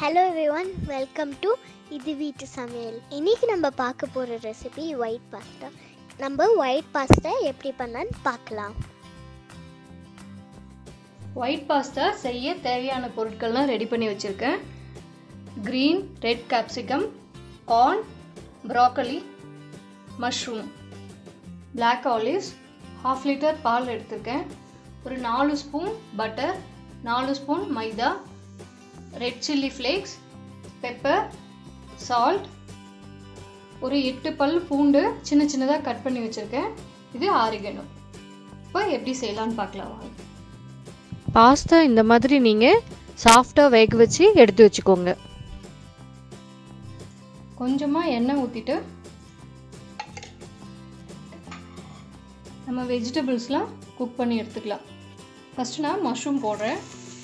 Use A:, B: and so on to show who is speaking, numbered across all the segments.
A: hello everyone welcome to இது வீட்டு சமையல் இன்னைக்கு நம்ம பார்க்க போகிற ரெசிபி ஒயிட் பாஸ்தா நம்ம ஒயிட் பாஸ்தா எப்படி பண்ணலான்னு பார்க்கலாம்
B: ஒயிட் பாஸ்தா செய்ய தேவையான பொருட்கள்லாம் ரெடி பண்ணி வச்சுருக்கேன் green red capsicum corn broccoli mushroom black olives half litre பால் எடுத்திருக்கேன் ஒரு நாலு ஸ்பூன் பட்டர் நாலு ஸ்பூன் மைதா red chilli flakes pepper salt ஒரு எட்டு பல் பூண்டு சின்ன சின்னதாக கட் பண்ணி வச்சுருக்கேன் இது ஆரிகணும் இப்போ எப்படி செய்யலான்னு பார்க்கலாம் வாங்க
C: பாஸ்தா இந்த மாதிரி நீங்கள் சாஃப்டாக வேக வச்சு எடுத்து வச்சுக்கோங்க
B: கொஞ்சமாக எண்ணெய் ஊற்றிட்டு நம்ம வெஜிடபிள்ஸ்லாம் குக் பண்ணி எடுத்துக்கலாம் ஃபஸ்ட்டு நான் மஷ்ரூம் போடுறேன்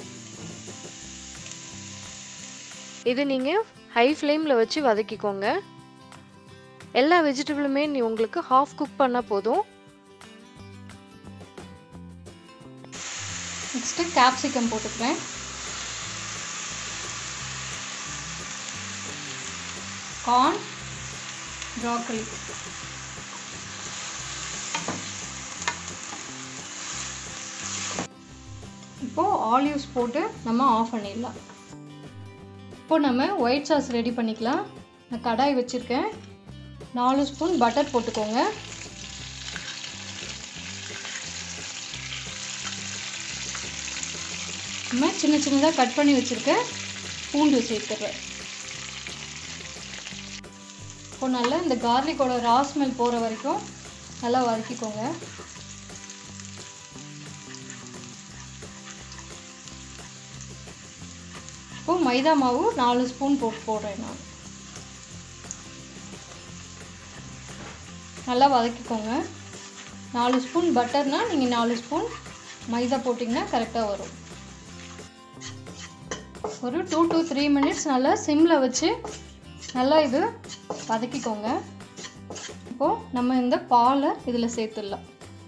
C: இது நீங்கள் ஹை ஃப்ளேமில் வச்சு வதக்கிக்கோங்க எல்லா வெஜிடபிளுமே நீ உங்களுக்கு ஹாஃப் குக் பண்ணால் போதும்
B: நெக்ஸ்ட்டு கேப்சிகம் போட்டுக்கிறேன் கார்ன் ப்ராக்கலி இப்போது ஆலிவ்ஸ் போட்டு நம்ம ஆஃப் பண்ணிடலாம் இப்போ நம்ம ஒயிட் சாஸ் ரெடி பண்ணிக்கலாம் நான் கடாய் வச்சுருக்கேன் நாலு ஸ்பூன் பட்டர் போட்டுக்கோங்க நம்ம சின்ன சின்னதாக கட் பண்ணி வச்சுருக்க பூண்டு சேர்த்துறேன் இப்போ நல்லா இந்த கார்லிக்கோட ரா ஸ்மெல் போகிற வரைக்கும் நல்லா வதக்கிக்கோங்க இப்போ மைதா மாவு நாலு ஸ்பூன் போட்டு போடுறேன் நான் நல்லா வதக்கிக்கோங்க நாலு ஸ்பூன் பட்டர்னால் நீங்கள் நாலு ஸ்பூன் மைதா போட்டிங்கன்னா கரெக்டாக வரும் ஒரு டூ டு த்ரீ மினிட்ஸ் நல்லா சிம்மில் வச்சு நல்லா இது வதக்கிக்கோங்க இப்போது நம்ம இந்த பாலை இதில் சேர்த்துடலாம்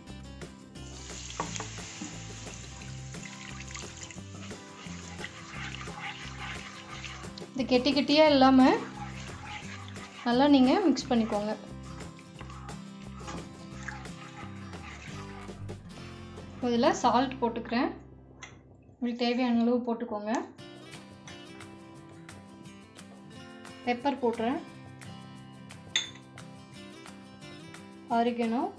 B: இது கெட்டி கெட்டியாக இல்லாமல் நல்லா நீங்கள் மிக்ஸ் பண்ணிக்கோங்க இதில் சால்ட் போட்டுக்கிறேன் உங்களுக்கு தேவையான அளவு போட்டுக்கோங்க பெப்பர் போடுறேன் ஆரிகனோ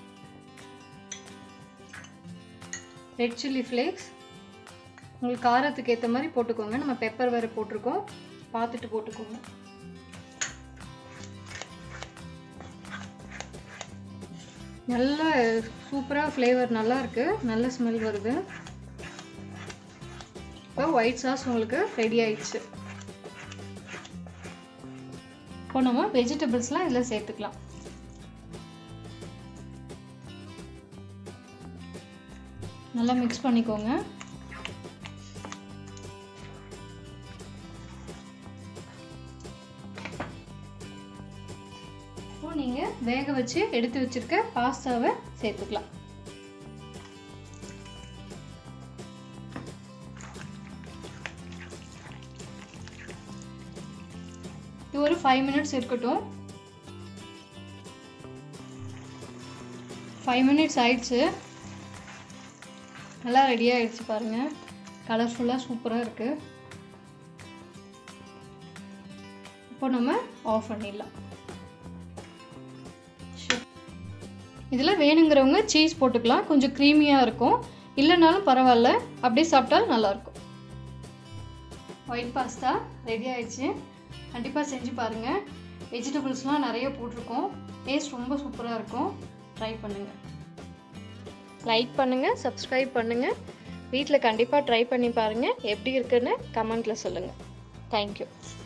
B: ரெட் சில்லி ஃப்ளேக்ஸ் உங்களுக்கு காரத்துக்கு ஏற்ற மாதிரி போட்டுக்கோங்க நம்ம பெப்பர் வேறு போட்டிருக்கோம் பார்த்துட்டு போட்டுக்கோங்க நல்ல சூப்பராக ஃப்ளேவர் நல்லா இருக்குது நல்ல ஸ்மெல் வருது இப்போ ஒயிட் சாஸ் உங்களுக்கு ரெடி ஆயிடுச்சு இப்போ நம்ம வெஜிடபிள்ஸ்லாம் இதில் சேர்த்துக்கலாம் நல்லா மிக்ஸ் பண்ணிக்கோங்க இப்போ நீங்கள் வேக வச்சு எடுத்து வச்சிருக்க பாஸ்தாவை சேர்த்துக்கலாம் இது ஒரு ஃபைவ் மினிட்ஸ் இருக்கட்டும் ஃபைவ் மினிட்ஸ் ஆயிடுச்சு நல்லா ரெடி ஆயிடுச்சு பாருங்கள் கலர்ஃபுல்லாக சூப்பராக இருக்குது இப்போ நம்ம ஆஃப் பண்ணிடலாம் இதில் வேணுங்கிறவங்க சீஸ் போட்டுக்கலாம் கொஞ்சம் க்ரீமியாக இருக்கும் இல்லைனாலும் பரவாயில்ல அப்படியே சாப்பிட்டாலும் நல்லாயிருக்கும் ஒயிட் பாஸ்தா ரெடி ஆயிடுச்சு கண்டிப்பாக செஞ்சு பாருங்கள் வெஜிடபிள்ஸ்லாம் நிறைய போட்டிருக்கோம் டேஸ்ட் ரொம்ப சூப்பராக இருக்கும் ட்ரை பண்ணுங்கள்
C: லைக் பண்ணுங்கள் சப்ஸ்கிரைப் பண்ணுங்கள் வீட்டில் கண்டிப்பாக ட்ரை பண்ணி பாருங்கள் எப்படி இருக்குன்னு கமெண்ட்டில் சொல்லுங்கள் தேங்க்யூ